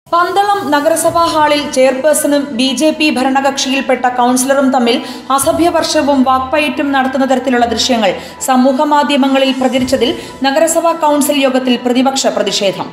പന്തളം നഗരസഭാ ഹാളിൽ ചെയർപേഴ്സണും ബി ജെ പി ഭരണകക്ഷിയിൽപ്പെട്ട കൗൺസിലറും തമ്മിൽ അസഭ്യവർഷവും വാക്പയറ്റും നടത്തുന്ന തരത്തിലുള്ള ദൃശ്യങ്ങൾ സമൂഹമാധ്യമങ്ങളിൽ പ്രചരിച്ചതിൽ നഗരസഭാ കൗൺസിൽ യോഗത്തിൽ പ്രതിപക്ഷ പ്രതിഷേധം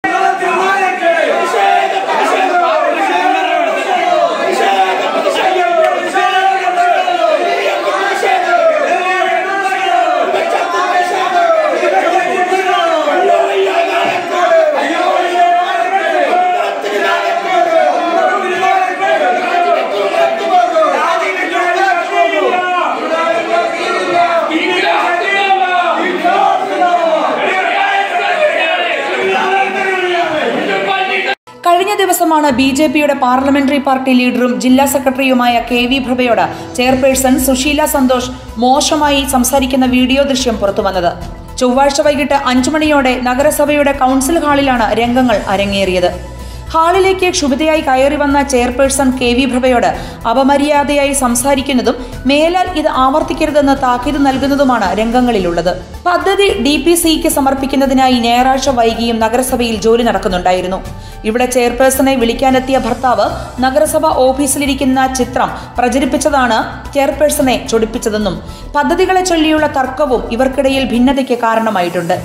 കഴിഞ്ഞ ദിവസമാണ് ബി ജെ പിയുടെ പാർലമെന്ററി പാർട്ടി ലീഡറും ജില്ലാ സെക്രട്ടറിയുമായ കെ വി പ്രഭയോട് ചെയർപേഴ്സൺ സുശീല സന്തോഷ് മോശമായി സംസാരിക്കുന്ന വീഡിയോ ദൃശ്യം പുറത്തുവന്നത് ചൊവ്വാഴ്ച വൈകിട്ട് അഞ്ചു മണിയോടെ നഗരസഭയുടെ കൗൺസിൽ ഹാളിലാണ് രംഗങ്ങൾ അരങ്ങേറിയത് ഹാളിലേക്ക് ക്ഷുഭിതയായി കയറി വന്ന ചെയർപേഴ്സൺ കെ വി പ്രഭയോട് അപമര്യാദയായി സംസാരിക്കുന്നതും മേലാൽ ഇത് ആവർത്തിക്കരുതെന്ന് താക്കീത് നൽകുന്നതുമാണ് രംഗങ്ങളിലുള്ളത് പദ്ധതി ഡി പി സിക്ക് സമർപ്പിക്കുന്നതിനായി ഞായറാഴ്ച വൈകിയും നഗരസഭയിൽ ജോലി നടക്കുന്നുണ്ടായിരുന്നു ഇവിടെ ചെയർപേഴ്സണെ വിളിക്കാനെത്തിയ ഭർത്താവ് നഗരസഭ ഓഫീസിലിരിക്കുന്ന ചിത്രം പ്രചരിപ്പിച്ചതാണ് ചെയർപേഴ്സണെ ചൊടിപ്പിച്ചതെന്നും പദ്ധതികളെ ചൊല്ലിയുള്ള തർക്കവും ഇവർക്കിടയിൽ ഭിന്നതയ്ക്ക് കാരണമായിട്ടുണ്ട്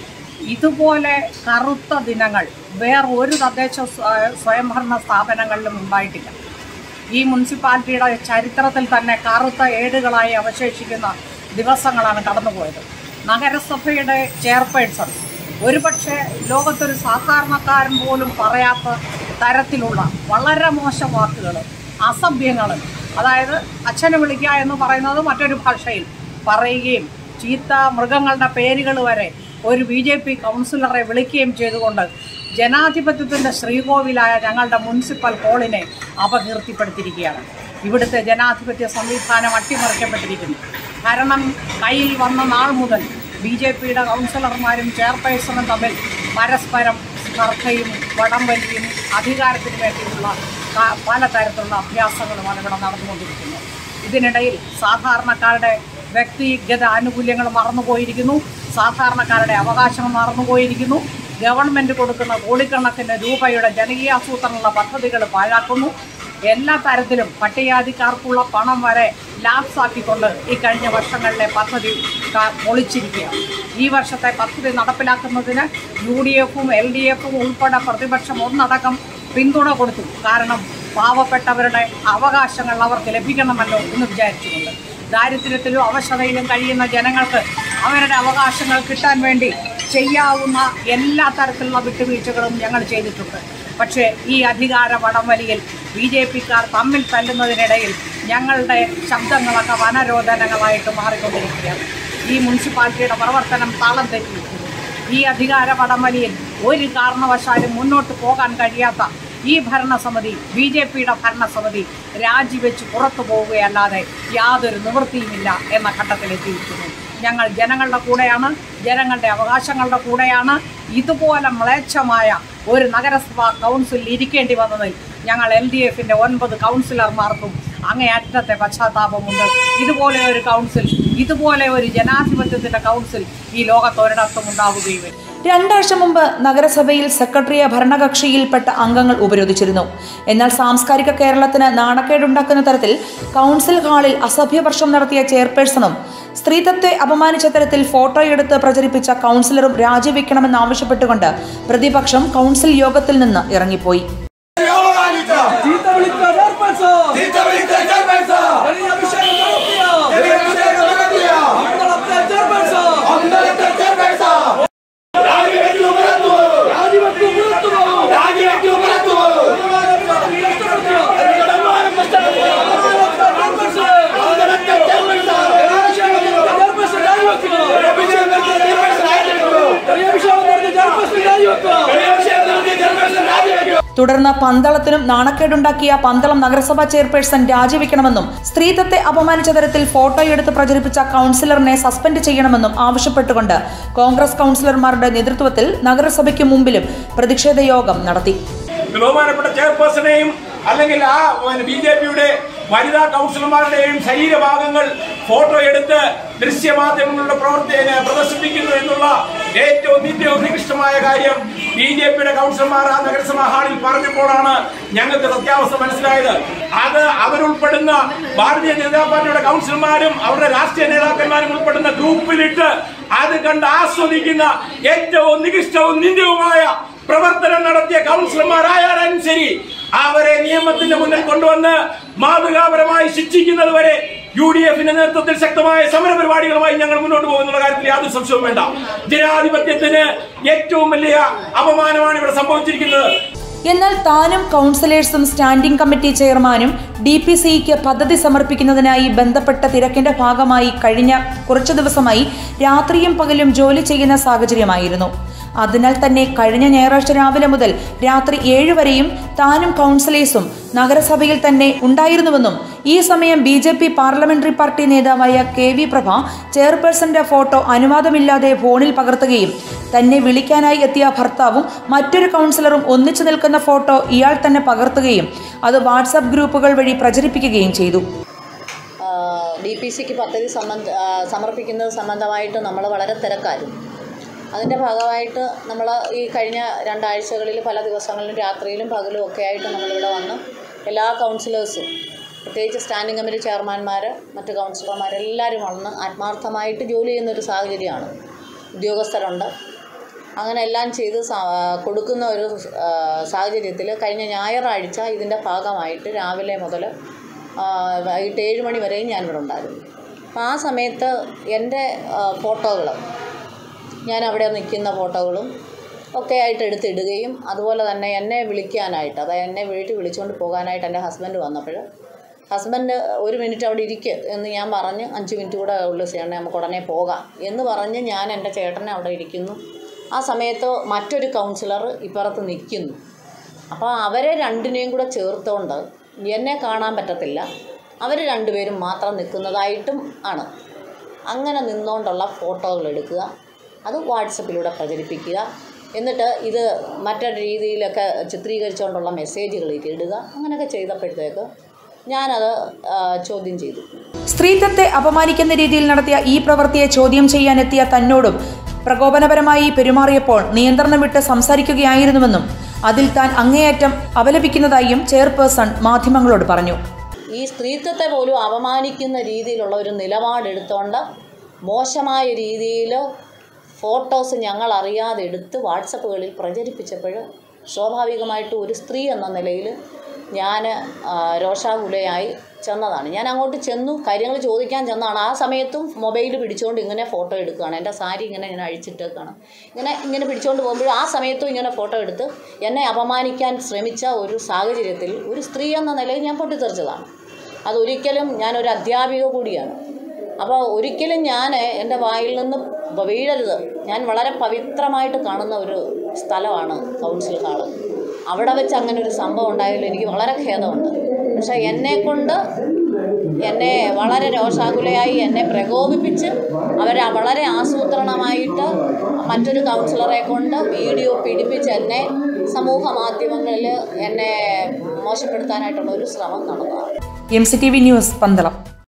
ഇതുപോലെ കറുത്ത ദിനങ്ങൾ വേറെ ഒരു തദ്ദേശ സ്വ- സ്വയംഭരണ സ്ഥാപനങ്ങളിലും ഉണ്ടായിട്ടില്ല ഈ മുനിസിപ്പാലിറ്റിയുടെ ചരിത്രത്തിൽ തന്നെ കറുത്ത ഏടുകളായി അവശേഷിക്കുന്ന ദിവസങ്ങളാണ് കടന്നുപോയത് നഗരസഭയുടെ ചെയർപേഴ്സൺ ഒരുപക്ഷെ ലോകത്തൊരു സാധാരണക്കാരൻ പോലും പറയാത്ത തരത്തിലുള്ള വളരെ മോശം വാക്കുകൾ അസഭ്യങ്ങൾ അതായത് അച്ഛനെ വിളിക്കുക എന്ന് പറയുന്നത് മറ്റൊരു ഭാഷയിൽ പറയുകയും ചീത്ത മൃഗങ്ങളുടെ പേരുകൾ വരെ ഒരു ബി ജെ പി കൗൺസിലറെ വിളിക്കുകയും ചെയ്തുകൊണ്ട് ജനാധിപത്യത്തിൻ്റെ ശ്രീകോവിലായ ഞങ്ങളുടെ മുനിസിപ്പൽ ഹാളിനെ അപകീർത്തിപ്പെടുത്തിയിരിക്കുകയാണ് ഇവിടുത്തെ ജനാധിപത്യ സംവിധാനം അട്ടിമറിക്കപ്പെട്ടിരിക്കുന്നു ഭരണം കയ്യിൽ വന്ന നാൾ മുതൽ ബി ജെ പിയുടെ കൗൺസിലർമാരും ചെയർപേഴ്സണും തമ്മിൽ പരസ്പരം സ്പർദ്ധയും വടംവലിയും അധികാരത്തിന് വേണ്ടിയുള്ള ക- പലതരത്തിലുള്ള അഭ്യാസങ്ങളുമാണ് ഇവിടെ നടന്നുകൊണ്ടിരിക്കുന്നത് ഇതിനിടയിൽ സാധാരണക്കാരുടെ വ്യക്തിഗത ആനുകൂല്യങ്ങൾ മറന്നുപോയിരിക്കുന്നു സാധാരണക്കാരുടെ അവകാശങ്ങൾ മറന്നുപോയിരിക്കുന്നു ഗവൺമെൻറ് കൊടുക്കുന്ന കോടിക്കണക്കിന് രൂപയുടെ ജനകീയാസൂത്രണമുള്ള പദ്ധതികൾ പാഴാക്കുന്നു എല്ലാ തരത്തിലും പട്ടികജാതിക്കാർക്കുള്ള പണം വരെ ലാപ്സ് ആക്കിക്കൊണ്ട് ഈ കഴിഞ്ഞ വർഷങ്ങളിലെ പദ്ധതി ക- പൊളിച്ചിരിക്കുകയാണ് ഈ വർഷത്തെ പദ്ധതി നടപ്പിലാക്കുന്നതിന് യു ഡി എഫും എൽ ഡി എഫും ഉൾപ്പെടെ പ്രതിപക്ഷം ഒന്നടക്കം പിന്തുണ കൊടുത്തു കാരണം പാവപ്പെട്ടവരുടെ അവകാശങ്ങൾ അവർക്ക് ലഭിക്കണമല്ലോ എന്ന് വിചാരിച്ചുകൊണ്ട് ദാരിദ്ര്യത്തിലും അവശതയിലും കഴിയുന്ന ജനങ്ങൾക്ക് അവരുടെ അവകാശങ്ങൾ കിട്ടാൻ വേണ്ടി ചെയ്യാവുന്ന എല്ലാ തരത്തിലുള്ള വിട്ടുവീഴ്ചകളും ഞങ്ങൾ ചെയ്തിട്ടുണ്ട് പക്ഷേ ഈ അധികാര വടംവലിയിൽ ബി ജെ പിക്കാർ തമ്മിൽ തല്ലുന്നതിനിടയിൽ ഞങ്ങളുടെ ശബ്ദങ്ങളൊക്കെ വനരോധനങ്ങളായിട്ട് മാറിക്കൊണ്ടിരിക്കുകയാണ് ഈ മുനിസിപ്പാലിറ്റിയുടെ പ്രവർത്തനം താളം തെറ്റിയിരിക്കുന്നു ഈ അധികാര വടംവലിയിൽ ഒരു കാരണവശാലും മുന്നോട്ട് പോകാൻ കഴിയാത്ത ഈ ഭരണസമിതി ബി ജെ പിയുടെ ഭരണസമിതി രാജിവെച്ച് പുറത്തു പോവുകയല്ലാതെ യാതൊരു നിവൃത്തിയുമില്ല എന്ന ഘട്ടത്തിലെത്തിയിരിക്കുന്നു ഞങ്ങൾ ജനങ്ങളുടെ കൂടെയാണ് ജനങ്ങളുടെ അവകാശങ്ങളുടെ കൂടെയാണ് ഇതുപോലെ മ്ലേച്ഛമായ ഒരു നഗരസഭാ കൗൺസിൽ ഇരിക്കേണ്ടി വന്നതിൽ ഞങ്ങൾ എൽ ഡി എഫിൻ്റെ ഒൻപത് കൗൺസിലർമാർക്കും അങ്ങേയറ്റത്തെ പശ്ചാത്താപമുണ്ട് ഇതുപോലെ ഒരു കൗൺസിൽ ഇതുപോലെ ഒരു ജനാധിപത്യത്തിൻ്റെ കൗൺസിൽ ഈ ലോകത്തൊരിടത്തും ഉണ്ടാവുകയുമില്ല രണ്ടാഴ്ച മുമ്പ് നഗരസഭയിൽ സെക്രട്ടറിയെ ഭരണകക്ഷിയിൽപ്പെട്ട അംഗങ്ങൾ ഉപരോധിച്ചിരുന്നു എന്നാൽ സാംസ്കാരിക കേരളത്തിന് നാണക്കേടുണ്ടാക്കുന്ന തരത്തിൽ കൗൺസിൽ ഹാളിൽ അസഭ്യവർഷം നടത്തിയ ചെയർപേഴ്സണും സ്ത്രീത്വത്തെ അപമാനിച്ച തരത്തിൽ ഫോട്ടോയെടുത്ത് പ്രചരിപ്പിച്ച കൗൺസിലറും രാജിവെക്കണമെന്നാവശ്യപ്പെട്ടുകൊണ്ട് പ്രതിപക്ഷം കൗൺസിൽ യോഗത്തിൽ നിന്ന് ഇറങ്ങിപ്പോയി ചീത്ത വിളിച്ച ചെയർപേഴ്സൺ ചീത്ത വിളിച്ച ചെയർപേഴ്സൺ വലിയ അഭിഷേകം നടത്തിയ അഭിഷേകം നടത്തിയ അമ്പലത്തെ ചെയർപേഴ്സൺ അമ്പലത്തെ ചെയർപേഴ്സൺ രാജിവെക്കൂ പുറത്തു വരൂ. രാജിവെക്കു പുറത്തു പോകും രാജിവെക്കൂ പുറത്തു വരൂ. ബഹുമാനം നഷ്ടപ്പെട്ടു. അമ്പലത്തെ ചെയർപേഴ്സൺ ചെയർപേഴ്സൺ രാജിവെക്കുന്നു അഭിഷേകം നടത്തിയ ചെയർപേഴ്സൺ രാജിവെക്കൂ. വലിയ അഭിഷേകം നടത്തിയ ചെയർപേഴ്സൺ രാജിവെക്കുന്നു അഭിഷേകം നടത്തിയ ചെയർപേഴ്സൺ രാജിവെക്കൂ. തുടർന്ന് പന്തളത്തിനും നാണക്കേടുണ്ടാക്കിയ പന്തളം നഗരസഭാ ചെയർപേഴ്സൺ രാജിവെക്കണമെന്നും സ്ത്രീത്വത്തെ അപമാനിച്ച തരത്തിൽ ഫോട്ടോയെടുത്ത് പ്രചരിപ്പിച്ച കൗൺസിലറിനെ സസ്പെൻഡ് ചെയ്യണമെന്നും ആവശ്യപ്പെട്ടുകൊണ്ട് കോൺഗ്രസ് കൗൺസിലർമാരുടെ നേതൃത്വത്തിൽ നഗരസഭയ്ക്ക് മുമ്പിലും പ്രതിഷേധ യോഗം നടത്തി ബഹുമാനപ്പെട്ട ചെയർപേഴ്സണെയും അല്ലെങ്കിൽ ആ ബി ജെ പിയുടെ വനിതാ കൗൺസിലർമാരുടെയും ശരീരഭാഗങ്ങൾ ഫോട്ടോ എടുത്ത് ദൃശ്യമാധ്യമങ്ങളുടെ പ്രവർത്തന പ്രദർശിപ്പിക്കുന്നു എന്നുള്ള ഏറ്റവും നിത്യവും നികൃഷ്ടമായ കാര്യം ബി ജെ പിയുടെ കൗൺസിലർമാർ ആ നഗരസഭാ ഹാളിൽ പറഞ്ഞപ്പോഴാണ് ഞങ്ങൾക്ക് സത്യാവസ്ഥ മനസ്സിലായത് അത് അവരുൾപ്പെടുന്ന ഭാരതീയ ജനതാ പാർട്ടിയുടെ കൗൺസിലർമാരും അവരുടെ രാഷ്ട്രീയ നേതാക്കന്മാരും ഉൾപ്പെടുന്ന ഗ്രൂപ്പിലിട്ട് അത് കണ്ട് ആസ്വദിക്കുന്ന ഏറ്റവും നികൃഷ്ടവും നിന്ദ്യവുമായ പ്രവർത്തനം നടത്തിയ കൗൺസിലർമാരായാലും ശരി അവരെ നിയമത്തിന്റെ മുന്നിൽ കൊണ്ടുവന്ന് മാതൃകാപരമായി ശിക്ഷിക്കുന്നത് വരെ യു ഡി എഫിന്റെ നേതൃത്വത്തിൽ ശക്തമായ സമര പരിപാടികളുമായി ഞങ്ങൾ മുന്നോട്ട് പോകുന്നുള്ള കാര്യത്തിൽ യാതൊരു സംശയവും വേണ്ട ജനാധിപത്യത്തിന് ഏറ്റവും വലിയ അപമാനമാണ് ഇവിടെ സംഭവിച്ചിരിക്കുന്നത് എന്നാൽ താനും കൗൺസിലേഴ്സും സ്റ്റാൻഡിംഗ് കമ്മിറ്റി ചെയർമാനും ഡി പി സിക്ക് പദ്ധതി സമർപ്പിക്കുന്നതിനായി ബന്ധപ്പെട്ട തിരക്കിന്റെ ഭാഗമായി കഴിഞ്ഞ കുറച്ചു ദിവസമായി രാത്രിയും പകലും ജോലി ചെയ്യുന്ന സാഹചര്യമായിരുന്നു അതിനാൽ തന്നെ കഴിഞ്ഞ ഞായറാഴ്ച രാവിലെ മുതൽ രാത്രി ഏഴ് വരെയും താനും കൗൺസിലേഴ്സും നഗരസഭയിൽ തന്നെ ഉണ്ടായിരുന്നുവെന്നും ഈ സമയം B J P parliamentary party നേതാവായ കെ വി പ്രഭ ചെയർപേഴ്സന്റെ ഫോട്ടോ അനുവാദമില്ലാതെ ഫോണിൽ പകർത്തുകയും തന്നെ വിളിക്കാനായി എത്തിയ ഭർത്താവും മറ്റൊരു കൗൺസിലറും ഒന്നിച്ചു നിൽക്കുന്ന ഫോട്ടോ ഇയാൾ തന്നെ പകർത്തുകയും അത് വാട്സാപ്പ് ഗ്രൂപ്പുകൾ വഴി പ്രചരിപ്പിക്കുകയും ചെയ്തു ഡി പി സിക്ക് പദ്ധതി സംബന്ധ ആ, സമർപ്പിക്കുന്നത് സംബന്ധമായിട്ട് നമ്മൾ വളരെ തിരക്കായിരുന്നു അതിൻ്റെ ഭാഗമായിട്ട് നമ്മൾ ഈ കഴിഞ്ഞ രണ്ടാഴ്ചകളിൽ പല ദിവസങ്ങളിലും രാത്രിയിലും പകലും ഒക്കെ ആയിട്ട് നമ്മളിവിടെ വന്ന് എല്ലാ കൗൺസിലേഴ്സും പ്രത്യേകിച്ച് സ്റ്റാൻഡിംഗ് കമ്മിറ്റി ചെയർമാൻമാർ മറ്റ് കൗൺസിലർമാരെല്ലാവരും വന്ന് ആത്മാർത്ഥമായിട്ട് ജോലി ചെയ്യുന്ന ഒരു സാഹചര്യമാണ് ഉദ്യോഗസ്ഥരുണ്ട് അങ്ങനെ എല്ലാം ചെയ്ത് സാ- കൊടുക്കുന്ന ഒരു സാഹചര്യത്തിൽ കഴിഞ്ഞ ഞായറാഴ്ച ഇതിൻ്റെ ഭാഗമായിട്ട് രാവിലെ മുതൽ വൈകിട്ട് ഏഴ് മണി വരെയും ഞാനിവിടെ ഉണ്ടായിരുന്നു അപ്പോൾ ആ സമയത്ത് എൻ്റെ ഫോട്ടോകൾ ഞാൻ അവിടെ നിൽക്കുന്ന ഫോട്ടോകളും ഒക്കെ ആയിട്ട് എടുത്തിടുകയും അതുപോലെ തന്നെ എന്നെ വിളിക്കാനായിട്ട് അതായത് എന്നെ വീട്ടിൽ വിളിച്ചുകൊണ്ട് പോകാനായിട്ട് എൻ്റെ ഹസ്ബൻഡ് വന്നപ്പോൾ ഹസ്ബൻഡ് ഒരു മിനിറ്റ് അവിടെ ഇരിക്കുക എന്ന് ഞാൻ പറഞ്ഞ് അഞ്ച് മിനിറ്റ് കൂടെ ഉള്ളു ചേട്ടനെ നമുക്ക് ഉടനെ പോകാം എന്ന് പറഞ്ഞ് ഞാൻ എൻ്റെ ചേട്ടനെ അവിടെ ഇരിക്കുന്നു ആ സമയത്ത് മറ്റൊരു കൗൺസിലർ ഇപ്പുറത്ത് നിൽക്കുന്നു അപ്പോൾ അവരെ രണ്ടിനെയും കൂടെ ചേർത്തുകൊണ്ട് എന്നെ കാണാൻ പറ്റത്തില്ല അവർ രണ്ടുപേരും മാത്രം നിൽക്കുന്നതായിട്ടും ആണ് അങ്ങനെ നിന്നുകൊണ്ടുള്ള ഫോട്ടോകൾ എടുക്കുക അത് വാട്സപ്പിലൂടെ പ്രചരിപ്പിക്കുക എന്നിട്ട് ഇത് മറ്റൊരു രീതിയിലൊക്കെ ചിത്രീകരിച്ചുകൊണ്ടുള്ള മെസ്സേജുകൾ ഇടുക അങ്ങനെയൊക്കെ ചെയ്തപ്പോഴത്തേക്ക് ഞാനത് ആ, ചോദ്യം ചെയ്തു സ്ത്രീത്വത്തെ അപമാനിക്കുന്ന രീതിയിൽ നടത്തിയ ഈ പ്രവൃത്തിയെ ചോദ്യം ചെയ്യാനെത്തിയ തന്നോടും പ്രകോപനപരമായി പെരുമാറിയപ്പോൾ നിയന്ത്രണം വിട്ട് സംസാരിക്കുകയായിരുന്നുവെന്നും അതിൽ താൻ അങ്ങേയറ്റം അപലപിക്കുന്നതായും ചെയർപേഴ്സൺ മാധ്യമങ്ങളോട് പറഞ്ഞു ഈ സ്ത്രീത്വത്തെ പോലും അപമാനിക്കുന്ന രീതിയിലുള്ള ഒരു നിലപാടെടുത്തോണ്ട് മോശമായ രീതിയിൽ ഫോട്ടോസ് ഞങ്ങൾ അറിയാതെ എടുത്ത് വാട്സപ്പുകളിൽ പ്രചരിപ്പിച്ചപ്പോൾ സ്വാഭാവികമായിട്ടും ഒരു സ്ത്രീ എന്ന നിലയിൽ ഞാൻ രോഷാകുലയായി ചെന്നതാണ് ഞാൻ അങ്ങോട്ട് ചെന്നു കാര്യങ്ങൾ ചോദിക്കാൻ ചെന്നതാണ് ആ സമയത്തും മൊബൈൽ പിടിച്ചുകൊണ്ട് ഇങ്ങനെ ഫോട്ടോ എടുക്കുകയാണ് എൻ്റെ സാരി ഇങ്ങനെ ഇങ്ങനെ അഴിച്ചിട്ടേക്കാണ് ഇങ്ങനെ ഇങ്ങനെ പിടിച്ചുകൊണ്ട് പോകുമ്പോൾ ആ സമയത്തും ഇങ്ങനെ ഫോട്ടോ എടുത്ത് എന്നെ അപമാനിക്കാൻ ശ്രമിച്ച ഒരു സാഹചര്യത്തിൽ ഒരു സ്ത്രീ എന്ന നിലയിൽ ഞാൻ പൊട്ടിത്തെറിച്ചതാണ് അതൊരിക്കലും ഞാനൊരു അധ്യാപിക കൂടിയാണ് അപ്പോൾ ഒരിക്കലും ഞാൻ എൻ്റെ വായിൽ നിന്ന് വീഴരുത് ഞാൻ വളരെ പവിത്രമായിട്ട് കാണുന്ന ഒരു സ്ഥലമാണ് കൗൺസിൽ ഹാള് അവിടെ വെച്ച് അങ്ങനെ ഒരു സംഭവം ഉണ്ടായതിൽ എനിക്ക് വളരെ ഖേദമുണ്ട് പക്ഷേ എന്നെക്കൊണ്ട് എന്നെ വളരെ രോഷാകുലയായി എന്നെ പ്രകോപിപ്പിച്ച് അവരെ വളരെ ആസൂത്രണമായിട്ട് മറ്റൊരു കൗൺസിലറെ കൊണ്ട് വീഡിയോ പിടിപ്പിച്ച് എന്നെ സമൂഹ മാധ്യമങ്ങളിൽ എന്നെ മോശപ്പെടുത്താനായിട്ടുള്ള ഒരു ശ്രമം നടന്നതാണ് M C T V news Pandalam